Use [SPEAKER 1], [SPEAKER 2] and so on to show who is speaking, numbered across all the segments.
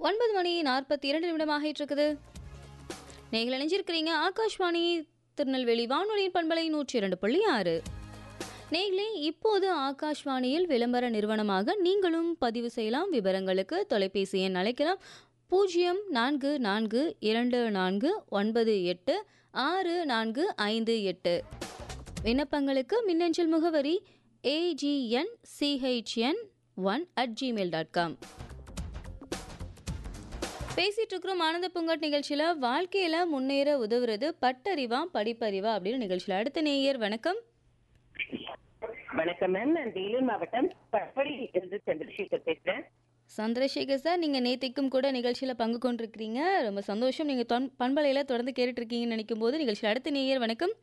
[SPEAKER 1] ஒன்பது மணி நாற்பத்தி இரண்டு நிமிடமாக இருக்குது நீங்கள் இணைஞ்சிருக்கிறீங்க ஆகாஷ்வாணி திருநெல்வேலி வானொலியின் பண்பலை நூற்றி இரண்டு புள்ளி ஆறு நேர்களே இப்போது ஆகாஷ்வாணியில் விளம்பர நிறுவனமாக நீங்களும் பதிவு செய்யலாம் விவரங்களுக்கு தொலைபேசி எண் அழைக்கலாம் பூஜ்ஜியம் நான்கு நான்கு இரண்டு நான்கு ஒன்பது எட்டு ஆறு நான்கு ஐந்து எட்டு விண்ணப்பங்களுக்கு மின்னஞ்சல் முகவரி AGN CHN one at Gmail dot com பேசிட்டு இருக்கிறோம் ஆனந்த பூங்காட் நிகழ்ச்சியில் வாழ்க்கையில் முன்னேற உதவுறது பட்டறிவா படிப்பறிவா அப்படின்னு நிகழ்ச்சியில் அடுத்த நேயர் வணக்கம்
[SPEAKER 2] வணக்கம் மேம் நான் வேலூர் மாவட்டம் பட்படி இருந்து சந்திரசேகர் பேசுறேன்
[SPEAKER 1] சந்திரசேகர் சார் நீங்கள் நேத்திக்கும் கூட நிகழ்ச்சியில் பங்கு கொண்டிருக்கிறீங்க ரொம்ப சந்தோஷம் நீங்கள் தொன் பண்பலையில் தொடர்ந்து கேட்டுட்டு இருக்கீங்கன்னு நினைக்கும் போது நிகழ்ச்சியில் அடுத்த நேயர் வணக்கம்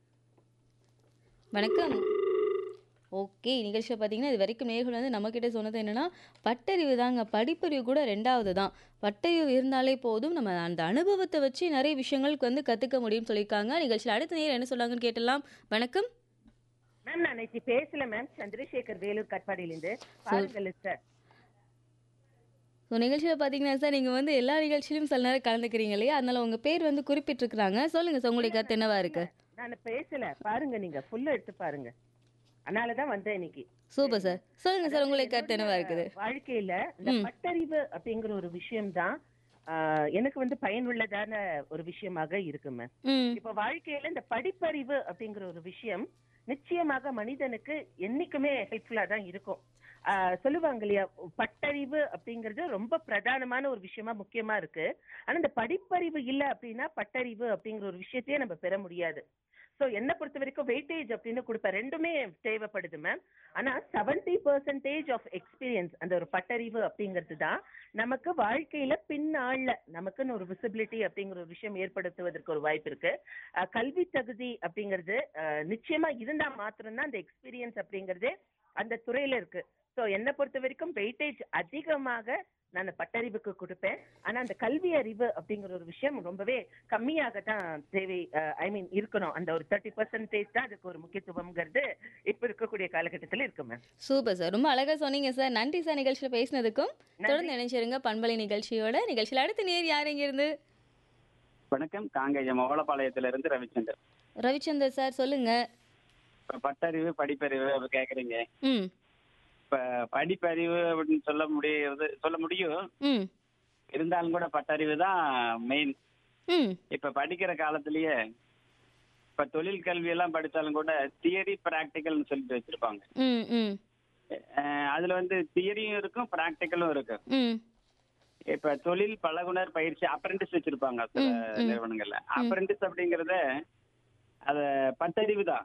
[SPEAKER 1] வணக்கம் ஓகே நிகழ்ச்சியில் பார்த்தீங்கன்னா இது வரைக்கும் நேர்கள் வந்து நம்மக்கிட்ட சொன்னது என்னென்னா பட்டறிவு தாங்க படிப்பறிவு கூட ரெண்டாவது தான் பட்டறிவு இருந்தாலே போதும் நம்ம அந்த அனுபவத்தை வச்சு நிறைய விஷயங்களுக்கு வந்து கற்றுக்க முடியும்னு சொல்லியிருக்காங்க நிகழ்ச்சியில் அடுத்த நேரம் என்ன சொன்னாங்கன்னு கேட்டலாம் வணக்கம்
[SPEAKER 2] மேம் நான் நேற்று பேசல மேம் சந்திரசேகர் வேலூர் கட்பாடியிலிருந்து பாருங்கள் சார்
[SPEAKER 1] ஸோ நிகழ்ச்சியில் பார்த்தீங்கன்னா சார் நீங்கள் வந்து எல்லா நிகழ்ச்சியிலும் சில நேரம் கலந்துக்கிறீங்க இல்லையா அதனால உங்கள் பேர் வந்து குறிப்பிட்டிருக்கிறாங்க சொல்லுங்கள் சார் உங்களுடைய கருத்து என்னவா இருக்கு
[SPEAKER 2] நான் பேசல பாருங்க நீங்க ஃபுல்லா எடுத்து பாருங்க அதனாலதான் வந்தேன் இன்னைக்கு
[SPEAKER 1] சூப்பர் சார் சொல்லுங்க சார் உங்களுடைய கருத்து என்னவா இருக்குது
[SPEAKER 2] வாழ்க்கையில இந்த பட்டறிவு அப்படிங்கிற ஒரு விஷயம் தான் எனக்கு வந்து பயனுள்ளதான ஒரு விஷயமாக இருக்கு மேம்
[SPEAKER 1] ம்
[SPEAKER 2] இப்ப வாழ்க்கையில இந்த படிப்பறிவு அப்படிங்கிற ஒரு விஷயம் நிச்சயமாக மனிதனுக்கு என்னைக்குமே ஹெல்ப்ஃபுல்லா தான் இருக்கும் ஆஹ் சொல்லுவாங்க இல்லையா பட்டறிவு அப்படிங்கிறது ரொம்ப பிரதானமான ஒரு விஷயமா முக்கியமா இருக்கு ஆனா இந்த படிப்பறிவு இல்ல அப்படின்னா பட்டறிவு அப்படிங்கிற ஒரு விஷயத்தையே நம்ம பெற முடியாது சோ என்ன பொறுத்த வரைக்கும் வெயிட்டேஜ் அப்படின்னு கொடுப்பேன் ரெண்டுமே தேவைப்படுது மேம் ஆனா செவன்டி பர்சன்டேஜ் ஆஃப் எக்ஸ்பீரியன்ஸ் அந்த ஒரு பட்டறிவு அப்படிங்கிறது தான் நமக்கு வாழ்க்கையில பின்னாள்ல நமக்குன்னு ஒரு விசிபிலிட்டி அப்படிங்கிற ஒரு விஷயம் ஏற்படுத்துவதற்கு ஒரு வாய்ப்பு இருக்கு அஹ் கல்வி தகுதி அப்படிங்கிறது அஹ் நிச்சயமா இருந்தா மாத்திரம்தான் அந்த எக்ஸ்பீரியன்ஸ் அப்படிங்கிறது அந்த துறையில இருக்கு சோ என்ன பொறுத்த வரைக்கும் வெயிட்டேஜ் அதிகமாக நான் பட்டறிவுக்கு கொடுப்பேன் ஆனா அந்த கல்வி அறிவு அப்படிங்கிற ஒரு விஷயம் ரொம்பவே கம்மியாக தான் தேவை ஐ மீன் இருக்கணும் அந்த ஒரு தேர்ட்டி பர்சன்டேஜ் தான் அதுக்கு ஒரு முக்கியத்துவம்ங்கிறது இப்ப இருக்கக்கூடிய காலகட்டத்துல இருக்கு மேம்
[SPEAKER 1] சூப்பர் சார் ரொம்ப அழகா சொன்னீங்க சார் நன்றி சார் நிகழ்ச்சியில் பேசினதுக்கும் தொடர்ந்து இணைச்சிருங்க பண்பலை நிகழ்ச்சியோட நிகழ்ச்சியில் அடுத்த நேர் யார் இருந்து
[SPEAKER 3] வணக்கம் காங்கேயம் ஓலப்பாளையத்துல இருந்து ரவிச்சந்தர்
[SPEAKER 1] ரவிச்சந்தர் சார் சொல்லுங்க
[SPEAKER 3] இப்ப பட்டறிவு படிப்பறிவு அப்படி கேக்குறீங்க
[SPEAKER 1] ம்
[SPEAKER 3] இப்ப படிப்பறிவு அப்படின்னு சொல்ல முடியுது சொல்ல முடியும்
[SPEAKER 1] ம்
[SPEAKER 3] இருந்தாலும் கூட பட்டறிவு தான் மெயின்
[SPEAKER 1] ம்
[SPEAKER 3] இப்ப படிக்கிற காலத்திலேயே இப்ப தொழில் கல்வி எல்லாம் படிச்சாலும் கூட தியரி பிராக்டிக்கல்னு சொல்லிட்டு வச்சிருப்பாங்க
[SPEAKER 1] ம் ம்
[SPEAKER 3] அஹ் அதுல வந்து தியரியும் இருக்கும் பிராக்டிக்கலும் இருக்கும்
[SPEAKER 1] ம்
[SPEAKER 3] இப்ப தொழில் பழகுனர் பயிற்சி அப்ரெண்டிஸ் வச்சிருப்பாங்க சில நிறுவனங்கள்ல அப்ரெண்டிஸ் அப்படிங்கறத அத பட்டறிவு தான்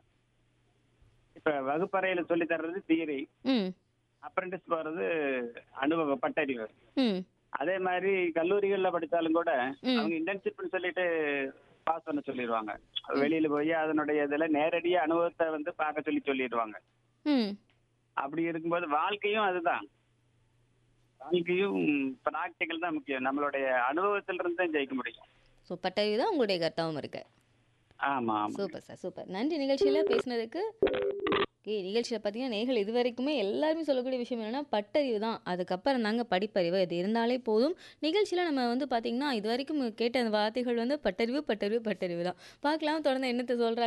[SPEAKER 3] இப்ப வகுப்பறையில சொல்லி தர்றது தியரி
[SPEAKER 1] ம்
[SPEAKER 3] அப்ரெண்டிஸ் போறது அனுபவ பட்டறிவு
[SPEAKER 1] ம்
[SPEAKER 3] அதே மாதிரி கல்லூரிகள்ல படிச்சாலும் கூட அவங்க இன்டர்ன்ஷிப்னு சொல்லிட்டு பாஸ் பண்ண சொல்லிடுவாங்க வெளியில போய் அதனுடைய இதுல நேரடியா அனுபவத்தை வந்து பார்க்க சொல்லி சொல்லிடுவாங்க
[SPEAKER 1] ம்
[SPEAKER 3] அப்படி இருக்கும்போது வாழ்க்கையும் அதுதான் வாழ்க்கையும் பிராக்டிக்கல் தான் முக்கியம் நம்மளுடைய அனுபவத்துல இருந்து தான் ஜெயிக்க முடியும்
[SPEAKER 1] ஸோ பட்டறிவு தான் உங்களுடைய கருத்தாவும் இருக்கு
[SPEAKER 3] ஆமா ஆமா
[SPEAKER 1] சூப்பர் சார் சூப்பர் நன்றி நிகழ்ச்சியில் பேசினதுக்கு ஓகே நிகழ்ச்சியில் பார்த்தீங்கன்னா நேர்கள் இது வரைக்குமே எல்லாருமே சொல்லக்கூடிய விஷயம் என்னென்னா பட்டறிவு தான் அதுக்கப்புறம் தாங்க படிப்பறிவு இது இருந்தாலே போதும் நிகழ்ச்சியில் நம்ம வந்து பார்த்திங்கன்னா இது வரைக்கும் கேட்ட அந்த வார்த்தைகள் வந்து பட்டறிவு பட்டறிவு பட்டறிவு தான் பார்க்கலாம் தொடர்ந்து என்னத்தை சொல்கிறாங்க